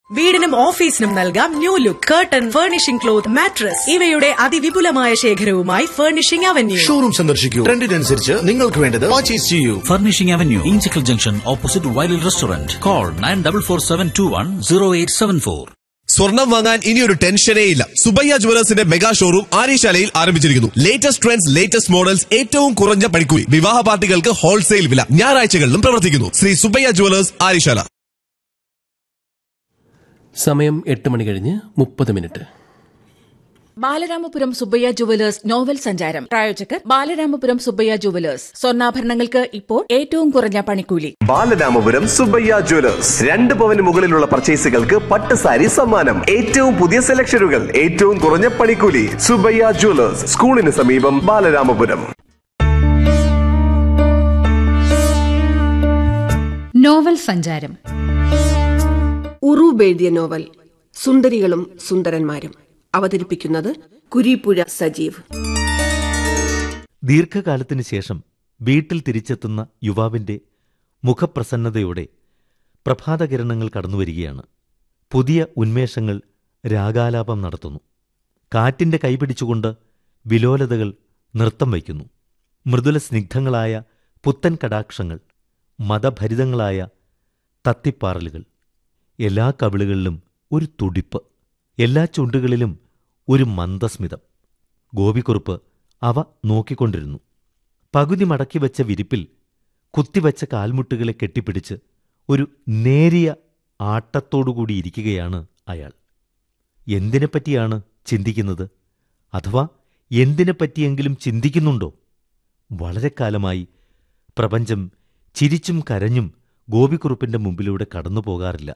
വീടിനും ഓഫീസിനും നൽകാം new look curtain furnishing cloth mattress ഇവയുടെ അതിവിപുലമായ ശേഖരവുമായി ഫർണിഷിംഗ് അവന്യൂ ഷോറൂം സന്ദർശിക്കൂ ട്രെൻഡിനനുസരിച്ച് നിങ്ങൾക്ക് വേണ്ടത് പർച്ചേസ് ചെയ്യൂ Furnishing Avenue, Inchicle Junction, opposite Wild Restaurant. Call 9447210874. സ്വർണം വാങ്ങാൻ ഇനിയൊരു ടെൻഷനേ ഇല്ല സുബയ്യ ജുവലേഴ്സിന്റെ മെഗാ ഷോറൂം ആര്യശാലയിൽ ആരംഭിച്ചിരിക്കുന്നു ലേറ്റസ്റ്റ് ട്രെൻഡ്സ് ലേറ്റസ്റ്റ് മോഡൽസ് ഏറ്റവും കുറഞ്ഞ പണിക്കൂലി വിവാഹ പാർട്ടികൾക്ക് ഹോൾസെയിൽ വില ഞായറാഴ്ചകളിലും പ്രവർത്തിക്കുന്നു ശ്രീ സുബയ്യ ജുവലേഴ്സ് ആര്യശാല സമയം എട്ട് മണി കഴിഞ്ഞ് മുപ്പത് minute Balaramapuram Subbaiah jewellers novel സഞ്ചാരം പ്രായോജകർ ബാലരാമപുരം സുബ്ബയ്യ ജുവലേഴ്സ് സ്വർണ്ണാഭരണങ്ങൾക്ക് ഇപ്പോൾ ഏറ്റവും കുറഞ്ഞ പണിക്കൂലി ബാലരാമപുരം സുബയ്യ ജ്വല്ലേഴ്സ് രണ്ട് പവന് മുകളിലുള്ള പർച്ചേസുകൾക്ക് പട്ട് സാരി സമ്മാനം ഏറ്റവും പുതിയ സെലക്ഷനുകൾ ഏറ്റവും കുറഞ്ഞ പണിക്കൂലി സുബയ്യ ജ്വല്ലേഴ്സ് സ്കൂളിന് സമീപം ബാലരാമപുരം നോവൽ സഞ്ചാരം ഉറൂബ് എഴുതിയ നോവൽ സുന്ദരികളും സുന്ദരന്മാരും അവതരിപ്പിക്കുന്നത് കുരീപ്പുഴ സജീവ് ദീർഘകാലത്തിനു ശേഷം വീട്ടിൽ തിരിച്ചെത്തുന്ന യുവാവിന്റെ മുഖപ്രസന്നതയോടെ പ്രഭാതകിരണങ്ങൾ കടന്നുവരികയാണ് പുതിയ ഉന്മേഷങ്ങൾ രാഗാലാപം നടത്തുന്നു കാറ്റിന്റെ കൈപിടിച്ചുകൊണ്ട് വിലോലതകൾ നൃത്തം വയ്ക്കുന്നു മൃദുല സ്നിഗ്ധങ്ങളായ പുത്തൻ കടാക്ഷങ്ങൾ മതഭരിതങ്ങളായ തത്തിപ്പാറലുകൾ എല്ലാ കവിളുകളിലും ഒരു തുടിപ്പ് എല്ലാ ചുണ്ടുകളിലും ഒരു മന്ദസ്മിതം ഗോപിക്കുറുപ്പ് അവ നോക്കിക്കൊണ്ടിരുന്നു പകുതി മടക്കി വെച്ച വിരിപ്പിൽ കുത്തിവച്ച കാൽമുട്ടുകളെ കെട്ടിപ്പിടിച്ച് ഒരു നേരിയ ആട്ടത്തോടുകൂടി ഇരിക്കുകയാണ് അയാൾ എന്തിനെപ്പറ്റിയാണ് ചിന്തിക്കുന്നത് അഥവാ എന്തിനെപ്പറ്റിയെങ്കിലും ചിന്തിക്കുന്നുണ്ടോ വളരെ കാലമായി പ്രപഞ്ചം ചിരിച്ചും കരഞ്ഞും ഗോപിക്കുറുപ്പിന്റെ മുമ്പിലൂടെ കടന്നു പോകാറില്ല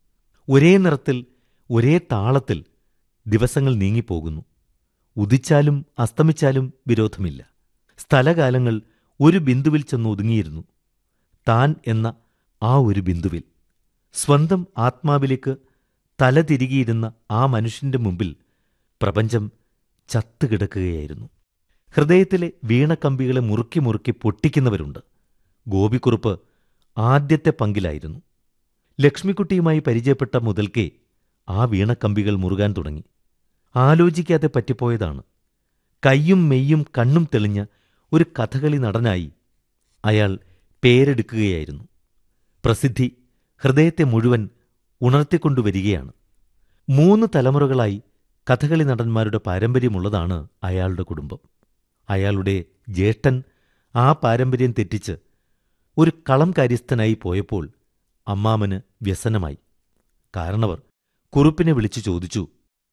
ഒരേ നിറത്തിൽ ഒരേ താളത്തിൽ ദിവസങ്ങൾ നീങ്ങിപ്പോകുന്നു ഉദിച്ചാലും അസ്തമിച്ചാലും വിരോധമില്ല സ്ഥലകാലങ്ങൾ ഒരു ബിന്ദുവിൽ ചെന്ന് ഒതുങ്ങിയിരുന്നു താൻ എന്ന ആ ഒരു ബിന്ദുവിൽ സ്വന്തം ആത്മാവിലേക്ക് തല തിരികിയിരുന്ന ആ മനുഷ്യന്റെ മുമ്പിൽ പ്രപഞ്ചം ചത്തുകിടക്കുകയായിരുന്നു ഹൃദയത്തിലെ വീണക്കമ്പികളെ മുറുക്കി മുറുക്കി പൊട്ടിക്കുന്നവരുണ്ട് ഗോപിക്കുറുപ്പ് ആദ്യത്തെ പങ്കിലായിരുന്നു ലക്ഷ്മിക്കുട്ടിയുമായി പരിചയപ്പെട്ട മുതൽക്കേ ആ വീണക്കമ്പികൾ മുറുകാൻ തുടങ്ങി ആലോചിക്കാതെ പറ്റിപ്പോയതാണ് കയ്യും മെയ്യും കണ്ണും തെളിഞ്ഞ ഒരു കഥകളി നടനായി അയാൾ പേരെടുക്കുകയായിരുന്നു പ്രസിദ്ധി ഹൃദയത്തെ മുഴുവൻ ഉണർത്തിക്കൊണ്ടുവരികയാണ് മൂന്ന് തലമുറകളായി കഥകളി നടന്മാരുടെ പാരമ്പര്യമുള്ളതാണ് അയാളുടെ കുടുംബം അയാളുടെ ജ്യേഷ്ഠൻ ആ പാരമ്പര്യം തെറ്റിച്ച് ഒരു കളം കാര്യസ്ഥനായി പോയപ്പോൾ അമ്മാമന് വ്യസനമായി കാരണവർ കുറുപ്പിനെ വിളിച്ചു ചോദിച്ചു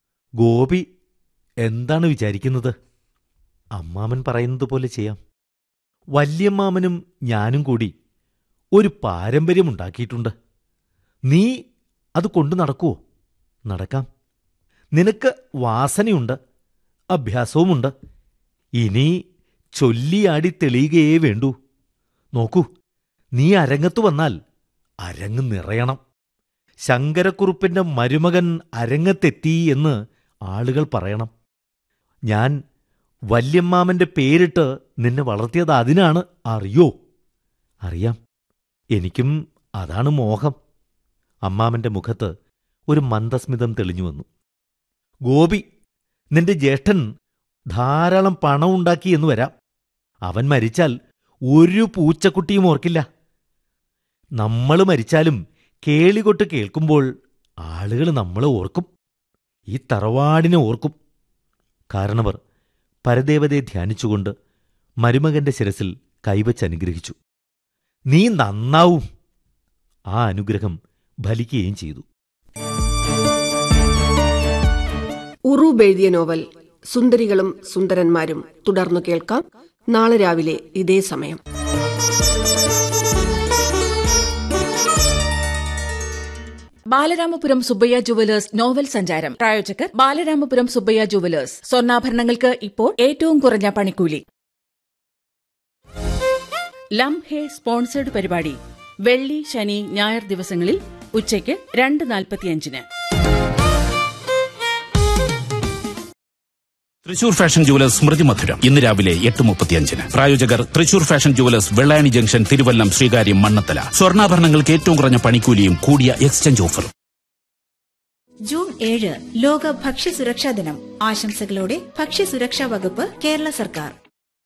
ഗോപി എന്താണ് വിചാരിക്കുന്നത് അമ്മാമൻ പറയുന്നത് പോലെ ചെയ്യാം വല്യമ്മാമനും ഞാനും കൂടി ഒരു പാരമ്പര്യമുണ്ടാക്കിയിട്ടുണ്ട് നീ അത് കൊണ്ടു നടക്കുവോ നടക്കാം നിനക്ക് വാസനയുണ്ട് അഭ്യാസവുമുണ്ട് ഇനി ചൊല്ലിയാടി തെളിയുകയേ വേണ്ടൂ നോക്കൂ നീ അരങ്ങത്തു വന്നാൽ അരങ്ങ് നിറയണം ശങ്കരക്കുറുപ്പിന്റെ മരുമകൻ അരങ്ങത്തെത്തി എന്ന് ആളുകൾ പറയണം ഞാൻ വല്യമ്മാമന്റെ പേരിട്ട് നിന്നെ വളർത്തിയത് അതിനാണ് അറിയോ അറിയാം എനിക്കും അതാണ് മോഹം അമ്മാമന്റെ മുഖത്ത് ഒരു മന്ദസ്മിതം തെളിഞ്ഞു വന്നു ഗോപി നിന്റെ ജ്യേഷ്ഠൻ ധാരാളം പണം ഉണ്ടാക്കി എന്ന് വരാം അവൻ മരിച്ചാൽ ഒരു പൂച്ചക്കുട്ടിയും ഓർക്കില്ല നമ്മൾ മരിച്ചാലും കേളികൊട്ട് കേൾക്കുമ്പോൾ ആളുകൾ നമ്മളെ ഓർക്കും ഈ തറവാടിനെ ഓർക്കും കാരണവർ പരദേവതയെ ധ്യാനിച്ചുകൊണ്ട് മരുമകന്റെ ശിരസിൽ കൈവച്ച് അനുഗ്രഹിച്ചു നീ നന്നാവും ആ അനുഗ്രഹം ഫലിക്കുകയും ചെയ്തു ഉറൂബ് എഴുതിയ നോവൽ സുന്ദരികളും സുന്ദരന്മാരും തുടർന്നു കേൾക്കാം നാളെ രാവിലെ ഇതേ സമയം ബാലരാമപുരം സുബ്ബയ്യ ജുവലേഴ്സ് നോവൽ സഞ്ചാരം പ്രായോജകർ ബാലരാമപുരം സുബ്ബയ്യ ജുവലേഴ്സ് സ്വർണ്ണാഭരണങ്ങൾക്ക് ഇപ്പോൾ ഏറ്റവും കുറഞ്ഞ പണിക്കൂലി ലം ഹേ സ്പോൺസേഡ് പരിപാടി വെള്ളി ശനി ഞായർ ദിവസങ്ങളിൽ ഉച്ചയ്ക്ക് രണ്ട് നാൽപ്പത്തിയഞ്ചിന് തൃശൂർ ഫാഷൻ ജുവലേഴ്സ് സ്മൃതി മധുരം ഇന്ന് രാവിലെ എട്ട് മുപ്പത്തിയഞ്ചിന് പ്രായോജകർ Thrissur fashion jewellers Vellayani junction Thiruvallam Sreekaryam Mannanthala സ്വർണ്ണാഭരണങ്ങൾക്ക് ഏറ്റവും കുറഞ്ഞ പണിക്കൂലിയും കൂടിയ എക്സ്ചേഞ്ച് ഓഫറും ജൂൺ ഏഴ് ലോക ഭക്ഷ്യസുരക്ഷാ ദിനം ആശംസകളോടെ ഭക്ഷ്യസുരക്ഷാ വകുപ്പ് കേരള സർക്കാർ